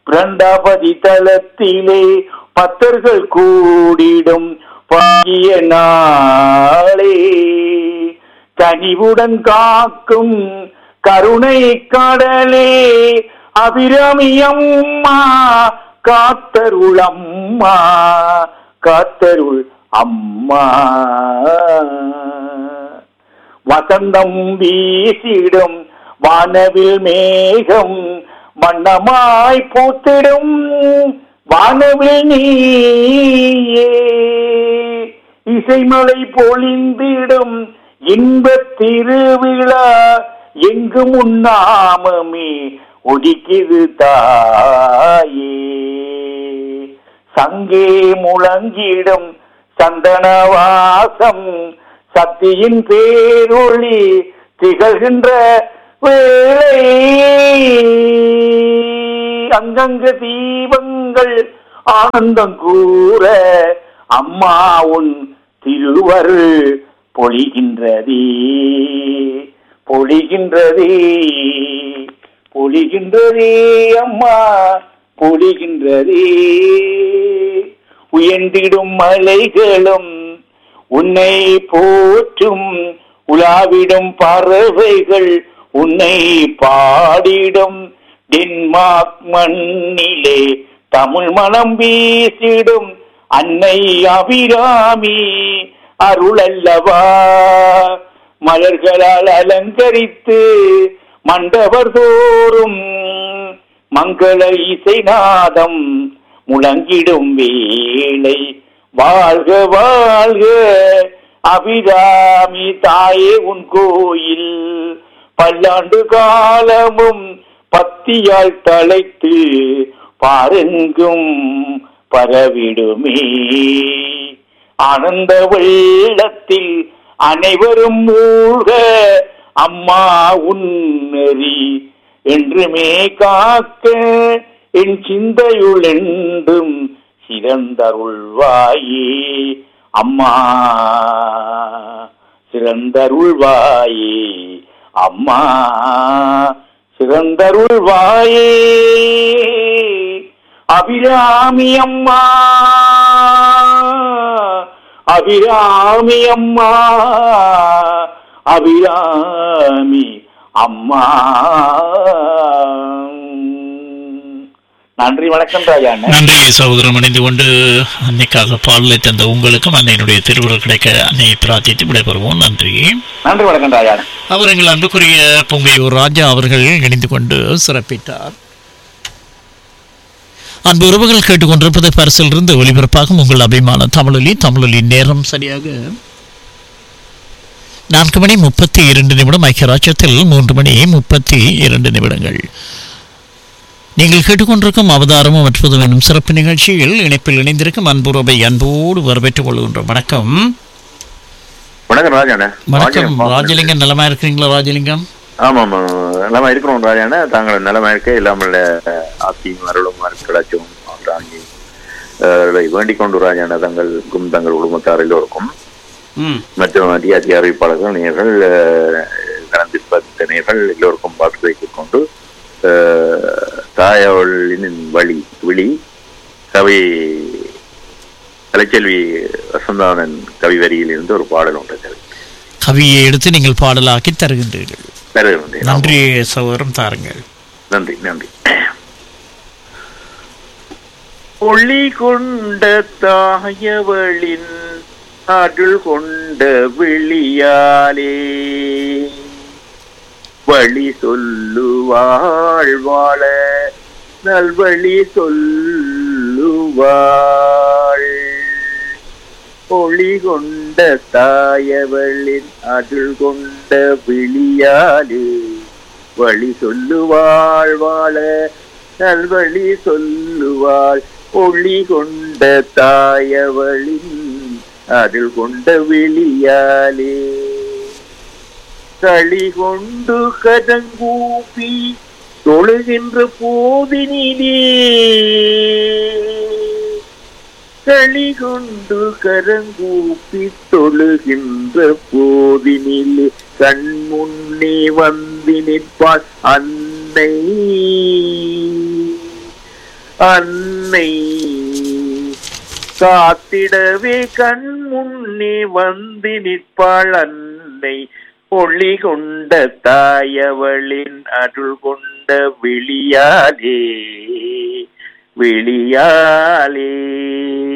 பிரண்டாபதி தலத்திலே பத்தர்கள் கூடிடும் பாகிய நாளே கனிவுடன் காக்கும் கருணை கடலே அபிராமி அம்மா காத்தருள் அம்மா காத்தருள் அம்மா வசந்தம் வீசிடும் வானவில் மேகம் வண்ணமாய் பூத்திடும் வானவில் நீயே இசைமலை பொழிந்திடும் இன்பத் திருவிழா எங்கும் உன்னாமமே ஒடிக்குது தாயே சங்கே முழங்கிடும் சந்தனவாசம் சக்தியின் பேரொளி திகழ்கின்ற வேளை அங்கங்க தீபங்கள் ஆனந்தம் கூற அம்மா உன் திருவருள் பொழிகின்றதே பொழிகின்றதே பொழிகின்றதே அம்மா பொழிகின்றதே உயர்ந்திடும் மலைகளும் உன்னை போற்றும் உலாவிடும் பறவைகள் உன்னை பாடிடும் டென்மார்க் மண்ணிலே தமிழ் மனம் வீசிடும் அன்னை அபிராமி அருளல்லவா மலர்களால் அலங்கரித்து மண்டபர் தோறும் மங்கள இசைநாதம் முழங்கிடும் வேளை வாழ்க வாழ்க அபிராமி தாயே உன் கோயில் பல்லாண்டு காலமும் பத்தியால் தழைத்து பாருங்கும் பரவிடுமே ஆனந்த வெள்ளத்தில் அனைவரும் மூழ்க அம்மா உன்னறி என்றுமே காக்க என் சிந்தையுள் என்றும் சிறந்தருள்வாயே அம்மா சிறந்தருள்வாயே அம்மா சிறந்தருள்வாயே அபிராமி அம்மா அபிராமி அம்மா அபிராமி அம்மா நன்றி வணக்கம் ராஜா அண்ணன் நன்றி சகோதரம் இணைந்து கொண்டு அன்னைக்காக பாடலை தந்த உங்களுக்கும் அன்னையினுடைய திருவுருள் கிடைக்க அன்னையை பிரார்த்தித்து விடைபெறுவோம் நன்றி நன்றி வணக்கம் ராஜா அண்ணன் அவர் எங்கள் அன்புக்குரிய பொங்கையூர் ராஜா அவர்கள் இணைந்து கொண்டு சிறப்பித்தார் அன்பு உறவுகள் கேட்டுக்கொண்டிருப்பது பரிசில் இருந்து ஒளிபரப்பாகும் உங்கள் அபிமான தமிழொலி தமிழொலி நேரம் சரியாக நான்கு மணி முப்பத்தி இரண்டு நிமிடம் ஐக்கியராட்சத்தில் மூன்று மணி முப்பத்தி இரண்டு நிமிடங்கள் நீங்கள் கேட்டுக்கொண்டிருக்கும் அவதாரமும் மற்றதும் என்னும் சிறப்பு நிகழ்ச்சியில் இணைப்பில் இணைந்திருக்கும் அன்புறவை அன்போடு வரவேற்றுக் கொள்கின்றோம் வணக்கம் வணக்கம் ராஜாண்ணே வணக்கம் ராஜலிங்கம் நலமா இருக்கிறீங்களா ராஜலிங்கம் ஆமா ஆமா நலமா இருக்கிறோம் ராஜாண்ணே தாங்கள் நலமா இருக்க இல்லாமல் ஆசியும் அருளும் அருட்களாச்சும் தாங்கி அஹ், வேண்டிக் கொண்டு ராஜாண்ணே தங்களுக்கும் தங்கள் குடும்பத்தார் எல்லோருக்கும் ம் மற்றும் அதிகாரி அறிவிப்பாளர்கள் நேர்கள் கலந்திருப்ப நேர்கள் எல்லோருக்கும் பார்த்து வைத்துக் கொண்டு அஹ், தாயவளின் வழி விழி கவி கலைச்செல்வி வசந்தானன் கவி வரியில் இருந்து ஒரு பாடல் ஒன்று கவியை எடுத்து நீங்கள் பாடலாக்கி தருகின்றீர்கள் தருகின்றேன் நன்றி சகோதரம் தாருங்கள் நன்றி நன்றி ஒளி கொண்ட தாயவளின் அருள் கொண்ட விழியாலே வழி சொல்லுவாள் வாழ நல்வழி சொல்லுவாள் ஒளி கொண்ட தாயவளின் அருள் கொண்ட விழியாலே வழி சொல்லுவாள் வாழ நல்வழி சொல்லுவாள் ஒளி கொண்ட தாயவளின் அருள் கொண்ட விழியாலே களி கொண்டு கதங்கூப்பி தொழுகின்ற போதினிலே களி கொண்டு கரங்கூப்பி தொழுகின்ற போதினிலே கண் முன்னே வந்து நிற்பாள் அன்னை அன்னை காத்திடவே கண் முன்னே வந்து நிற்பாள் அன்னை ஒளி கொண்ட தாயவளின் அருள் கொண்ட விழியாலே விழியாலே